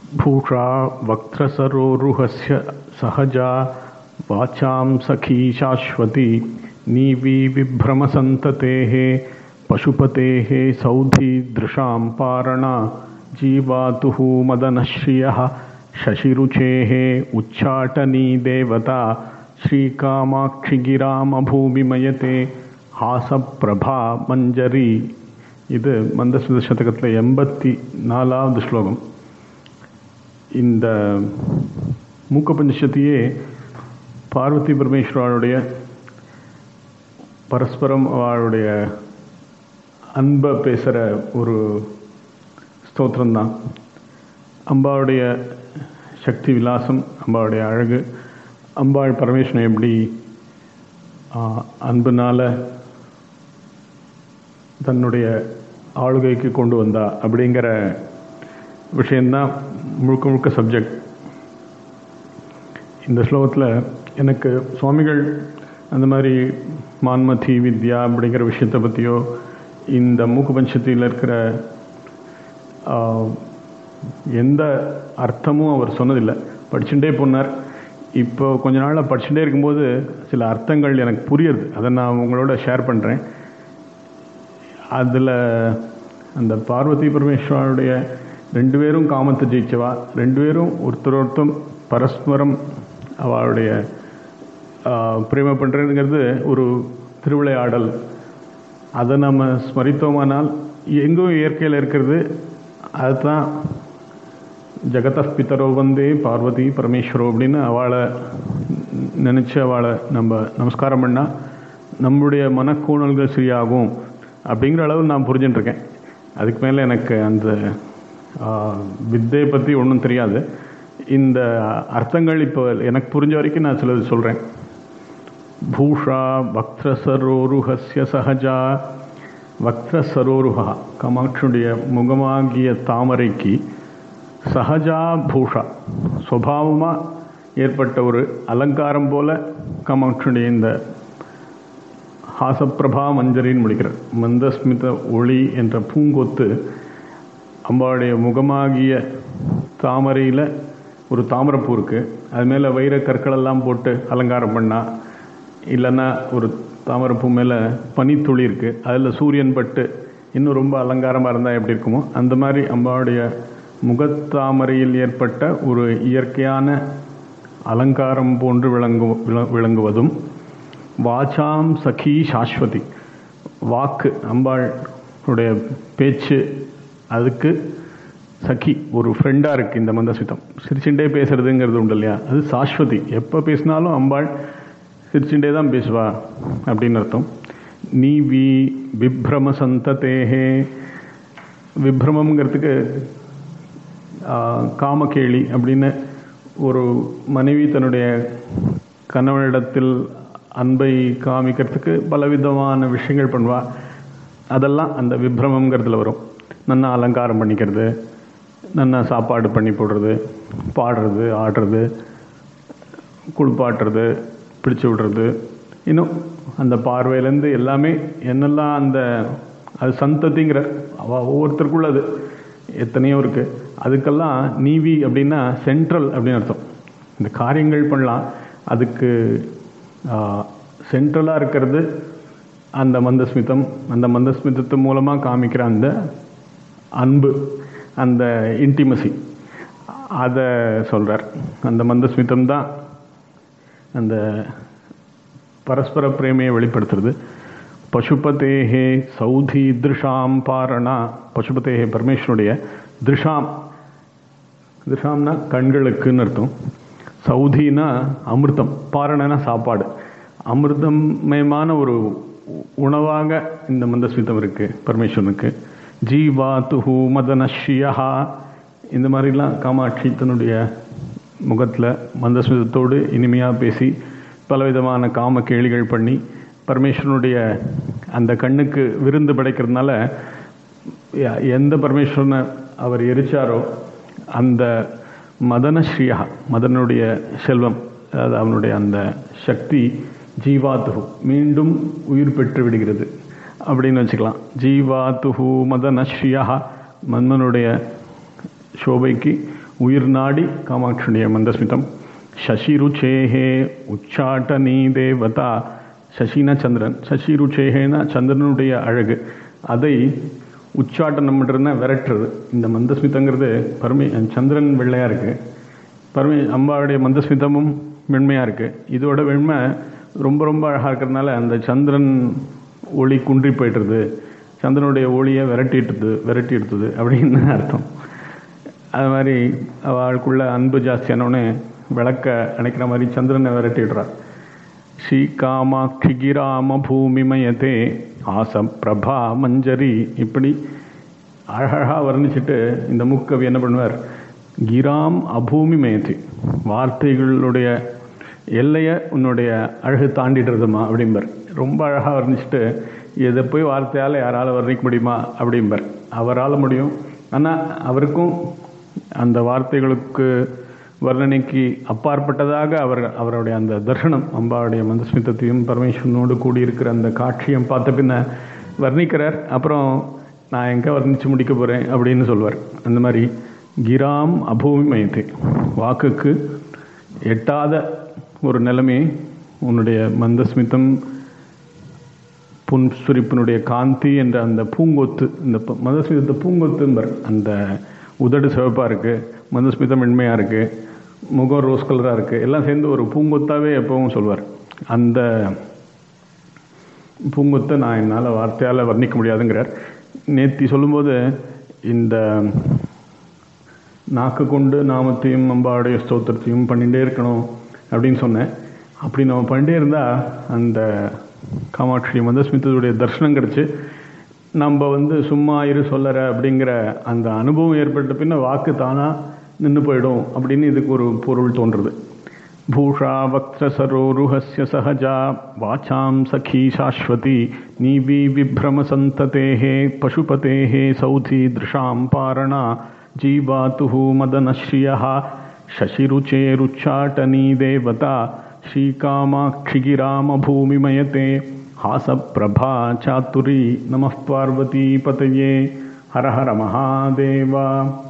भूषा वक्त्रसरोरुहस्य सहजा वाचां सखी शाश्वती नीवी विभ्रमसन्ततेः पशुपतेः सौधीदृशां पारणा जीवातुः मदनश्रियः शशिरुचेः उच्चाटनी देवता ஸ்ரீகாமாட்சிகிராமபூமிமயத்தே ஹாசப்பிரபா மஞ்சரி இது மந்தஸ்மித சதகத்தில் எண்பத்தி நாலாவது ஸ்லோகம் இந்த மூக்க பஞ்சசத்தியே பார்வதி பரமேஸ்வராளுடைய பரஸ்பரம் அவளுடைய அன்பை பேசுகிற ஒரு ஸ்தோத்திரம்தான் அம்பாவுடைய சக்தி விலாசம் அம்பாவுடைய அழகு அம்பாள் பரமேஸ்வரன் எப்படி அன்புனால் தன்னுடைய ஆளுகைக்கு கொண்டு வந்தா அப்படிங்கிற விஷயந்தான் முழுக்க முழுக்க சப்ஜெக்ட் இந்த ஸ்லோகத்தில் எனக்கு சுவாமிகள் அந்த மாதிரி மான்மதி வித்யா அப்படிங்கிற விஷயத்தை பற்றியோ இந்த மூக்கு பஞ்சத்தில் இருக்கிற எந்த அர்த்தமும் அவர் சொன்னதில்லை படிச்சுட்டே போனார் இப்போ கொஞ்ச நாளில் படிச்சுட்டே இருக்கும்போது சில அர்த்தங்கள் எனக்கு புரியுது அதை நான் உங்களோட ஷேர் பண்ணுறேன் அதில் அந்த பார்வதி பரமேஸ்வரனுடைய ரெண்டு பேரும் காமத்தை ஜெயிச்சவா ரெண்டு பேரும் ஒருத்தர் ஒருத்தம் பரஸ்பரம் அவளுடைய பிரேம பண்ணுறதுங்கிறது ஒரு திருவிளையாடல் அதை நம்ம ஸ்மரித்தோமானால் எங்கும் இயற்கையில் இருக்கிறது அதுதான் ஜெகத பித்தரோ வந்தே பார்வதி பரமேஸ்வரோ அப்படின்னு அவளை நினச்சி அவளை நம்ம நமஸ்காரம் பண்ணால் நம்முடைய மனக்கூணல்கள் சரியாகும் அப்படிங்கிற அளவு நான் புரிஞ்சுட்டுருக்கேன் அதுக்கு மேலே எனக்கு அந்த வித்தை பற்றி ஒன்றும் தெரியாது இந்த அர்த்தங்கள் இப்போ எனக்கு புரிஞ்ச வரைக்கும் நான் சிலது சொல்கிறேன் பூஷா வக்திரசரோருஹஸ்ய சகஜா வக்திரசரோருஹா காமாட்சியுடைய முகமாகிய தாமரைக்கு சகஜா பூஷா சுவாவமாக ஏற்பட்ட ஒரு அலங்காரம் போல காமாட்சியுடைய இந்த ஹாசப்பிரபா மஞ்சரின்னு முடிக்கிறார் மந்தஸ்மித ஒளி என்ற பூங்கொத்து அம்பாவுடைய முகமாகிய தாமரையில் ஒரு தாமரைப்பூ இருக்குது அது மேலே வைர கற்களெல்லாம் போட்டு அலங்காரம் பண்ணால் இல்லைன்னா ஒரு தாமரைப்பூ மேலே பனித்துளி இருக்குது அதில் சூரியன் பட்டு இன்னும் ரொம்ப அலங்காரமாக இருந்தால் எப்படி இருக்குமோ அந்த மாதிரி அம்பாவுடைய முகத்தாமரையில் ஏற்பட்ட ஒரு இயற்கையான அலங்காரம் போன்று விளங்கு விளங்குவதும் வாச்சாம் சகி சாஸ்வதி வாக்கு அம்பாளுடைய பேச்சு அதுக்கு சகி ஒரு ஃப்ரெண்டாக இருக்குது இந்த மந்தஸ்மிதம் சிரிச்சுட்டே பேசுறதுங்கிறது உண்டு இல்லையா அது சாஸ்வதி எப்போ பேசினாலும் அம்பாள் சிரிச்சுட்டே தான் பேசுவா அப்படின்னு அர்த்தம் நீ வி விப்ரம சந்ததேஹே விப்ரமங்கிறதுக்கு காமகேளி அப்படின்னு ஒரு மனைவி தன்னுடைய கணவனிடத்தில் அன்பை காமிக்கிறதுக்கு பலவிதமான விஷயங்கள் பண்ணுவா அதெல்லாம் அந்த விப்ரமங்கிறதுல வரும் நல்லா அலங்காரம் பண்ணிக்கிறது நல்லா சாப்பாடு பண்ணி போடுறது பாடுறது ஆடுறது குளிப்பாட்டுறது பிடிச்சி விடுறது இன்னும் அந்த பார்வையிலேருந்து எல்லாமே என்னெல்லாம் அந்த அது சந்ததிங்கிற ஒவ்வொருத்தருக்குள்ள அது எத்தனையோ இருக்குது அதுக்கெல்லாம் நீவி அப்படின்னா சென்ட்ரல் அப்படின்னு அர்த்தம் இந்த காரியங்கள் பண்ணலாம் அதுக்கு சென்ட்ரலாக இருக்கிறது அந்த மந்தஸ்மிதம் அந்த மந்தஸ்மிதத்து மூலமாக காமிக்கிற அந்த அன்பு அந்த இன்டிமசி அதை சொல்கிறார் அந்த மந்தஸ்மிதம் தான் அந்த பரஸ்பர பிரேமையை வெளிப்படுத்துறது பசுபதேகே சௌதி திருஷாம் பாரணா பசுபதேகே பரமேஸ்வருடைய திருஷாம் திருஷாம்னா கண்களுக்குன்னு அர்த்தம் சௌதினா அமிர்தம் பாரணனா சாப்பாடு அமிர்தமயமான ஒரு உணவாக இந்த மந்தஸ்மிதம் இருக்குது பரமேஸ்வரனுக்கு ஜீவா துஹு மதனஷ்யா இந்த மாதிரிலாம் காமாட்சி தன்னுடைய முகத்தில் மந்தஸ்மிதத்தோடு இனிமையாக பேசி பலவிதமான காம கேளிகள் பண்ணி பரமேஸ்வரனுடைய அந்த கண்ணுக்கு விருந்து படைக்கிறதுனால எந்த பரமேஸ்வரனை அவர் எரிச்சாரோ அந்த மதனஸ்ரீயா மதனுடைய செல்வம் அதாவது அவனுடைய அந்த சக்தி ஜீவாத்துகு மீண்டும் உயிர் பெற்று விடுகிறது அப்படின்னு வச்சுக்கலாம் ஜீவாத்துஹு மதனஸ்ரீயா மன்மனுடைய சோபைக்கு உயிர் நாடி காமாட்சியுடைய மந்தஸ்மிதம் சசிருச்சேகே உச்சாட்டனி தேவதா சசினா சந்திரன் சசிருச்சேகேனா சந்திரனுடைய அழகு அதை உச்சாட்டனம் பண்ணுறதுனா விரட்டுறது இந்த மந்தஸ்மிதங்கிறது பரமி சந்திரன் வெள்ளையாக இருக்குது பரமி அம்பாவுடைய மந்தஸ்மிதமும் வெண்மையாக இருக்குது இதோட வெண்மை ரொம்ப ரொம்ப அழகாக இருக்கிறதுனால அந்த சந்திரன் ஒளி குன்றி போய்ட்டுருது சந்திரனுடைய ஒளியை விரட்டிட்டுது விரட்டி எடுத்தது அப்படின்னு அர்த்தம் அது மாதிரி அவளுக்குள்ள அன்பு ஜாஸ்தியானோடனே விளக்க அணைக்கிற மாதிரி சந்திரனை விரட்டிடுறா ஸ்ரீ காமாட்சி கிராம பூமிமயத்தே ஆச பிரபா மஞ்சரி இப்படி அழகழகாக வர்ணிச்சுட்டு இந்த முக்கவி என்ன பண்ணுவார் கிராம் அபூமி மயத்தி வார்த்தைகளுடைய எல்லையை உன்னுடைய அழகு தாண்டிடுறதுமா அப்படிம்பார் ரொம்ப அழகாக வர்ணிச்சுட்டு இதை போய் வார்த்தையால் யாரால் வர்ணிக்க முடியுமா அப்படிம்பார் அவரால் முடியும் ஆனால் அவருக்கும் அந்த வார்த்தைகளுக்கு வர்ணனைக்கு அப்பாற்பட்டதாக அவர் அவருடைய அந்த தர்ஷனம் அம்பாவுடைய மந்தஸ்மிதத்தையும் பரமேஸ்வரனோடு கூடியிருக்கிற அந்த காட்சியும் பார்த்த பின்ன வர்ணிக்கிறார் அப்புறம் நான் எங்கே வர்ணித்து முடிக்க போகிறேன் அப்படின்னு சொல்வார் அந்த மாதிரி கிராம் அபூமி மயத்தை வாக்குக்கு எட்டாத ஒரு நிலைமை உன்னுடைய மந்தஸ்மிதம் புன்சுரிப்பினுடைய காந்தி என்ற அந்த பூங்கொத்து இந்த மந்தஸ்மிதத்தை பூங்கொத்தும்பர் அந்த உதடு சிவப்பாக இருக்குது மந்தஸ்மிதம் மென்மையாக இருக்குது முகம் ரோஸ் கலராக இருக்குது எல்லாம் சேர்ந்து ஒரு பூங்கொத்தாவே எப்பவும் சொல்வார் அந்த பூங்கொத்தை நான் என்னால் வார்த்தையால் வர்ணிக்க முடியாதுங்கிறார் நேத்தி சொல்லும்போது இந்த நாக்கு கொண்டு நாமத்தையும் அம்பாவுடைய ஸ்தோத்திரத்தையும் பண்ணிகிட்டே இருக்கணும் அப்படின்னு சொன்னேன் அப்படி நம்ம பண்ணிட்டே இருந்தால் அந்த காமாட்சி மந்தஸ்மிதத்துடைய தர்ஷனம் கிடச்சி நம்ம வந்து சும்மா இரு சொல்லற அப்படிங்கிற அந்த அனுபவம் ஏற்பட்ட பின்ன வாக்கு தானாக நின்று போயிடும் அப்படின்னு இதுக்கு ஒரு பொருள் தோன்றுறது பூஷா வக்திரசரோருஹஸ்ய சகஜா வாச்சாம் சகி சாஸ்வதி நீபி விப்ரம சந்ததேஹே பசுபதேஹே சௌதி திருஷாம் பாரணா ஜீவாத்து மதனஸ்ரியா शशिरुचेरुच्चाटनी देवता श्रीकामाक्षिगिरामभूमिमयते हासप्रभा चातुरी नमः पार्वतीपतये हर हर महादेवा